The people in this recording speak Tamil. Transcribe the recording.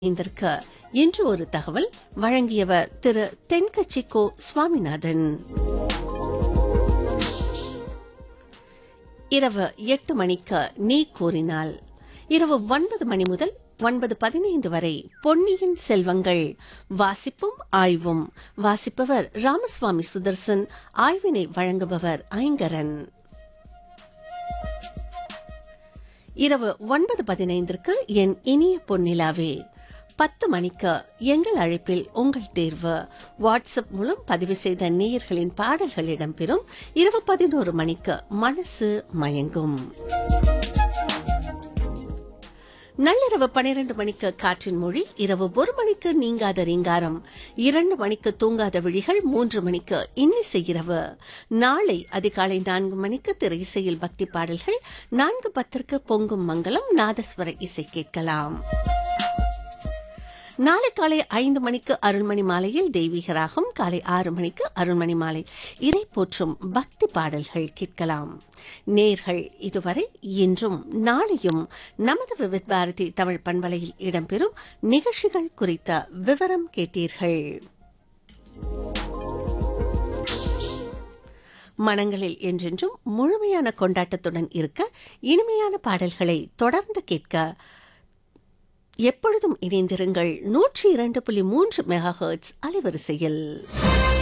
இந்திருக்க இன்று ஒரு தகவல் வழங்கியவர் திரு தென்கட்சிக்கோ சுவாமிநாதன் இரவு எட்டு மணிக்கு நீ கூறினால் இரவு ஒன்பது மணி முதல் ஒன்பது பதினைந்து வரை பொன்னியின் செல்வங்கள் வாசிப்பும் ஆய்வும் வாசிப்பவர் ராமசுவாமி சுதர்சன் ஆய்வினை வழங்குபவர் ஐங்கரன் இரவு ஒன்பது பதினைந்திற்கு என் இனிய பொன்னிலாவே பத்து மணிக்கு எங்கள் அழைப்பில் உங்கள் தேர்வு வாட்ஸ்அப் மூலம் பதிவு செய்த நேயர்களின் பாடல்கள் இடம்பெறும் இரவு பதினோரு மணிக்கு மனசு மயங்கும் நள்ளிரவு பனிரெண்டு மணிக்கு காற்றின் மொழி இரவு ஒரு மணிக்கு நீங்காத ரீங்காரம் இரண்டு மணிக்கு தூங்காத விழிகள் மூன்று மணிக்கு இன்னிசை இரவு நாளை அதிகாலை நான்கு மணிக்கு திரை இசையில் பக்தி பாடல்கள் நான்கு பத்திற்கு பொங்கும் மங்களம் நாதஸ்வர இசை கேட்கலாம் நாளை காலை ஐந்து மணிக்கு அருள்மணி மாலையில் தெய்வீக ராகம் காலை ஆறு மணிக்கு அருள்மணி மாலை இறை போற்றும் பக்தி பாடல்கள் கேட்கலாம் நேர்கள் இதுவரை இன்றும் நாளையும் நமது விவித் பாரதி தமிழ் பண்பலையில் இடம்பெறும் நிகழ்ச்சிகள் குறித்த விவரம் கேட்டீர்கள் மனங்களில் என்றென்றும் முழுமையான கொண்டாட்டத்துடன் இருக்க இனிமையான பாடல்களை தொடர்ந்து கேட்க எப்பொழுதும் இணைந்திருங்கள் நூற்றி இரண்டு புள்ளி மூன்று மெகா ஹெர்ட்ஸ் அலைவரிசையில்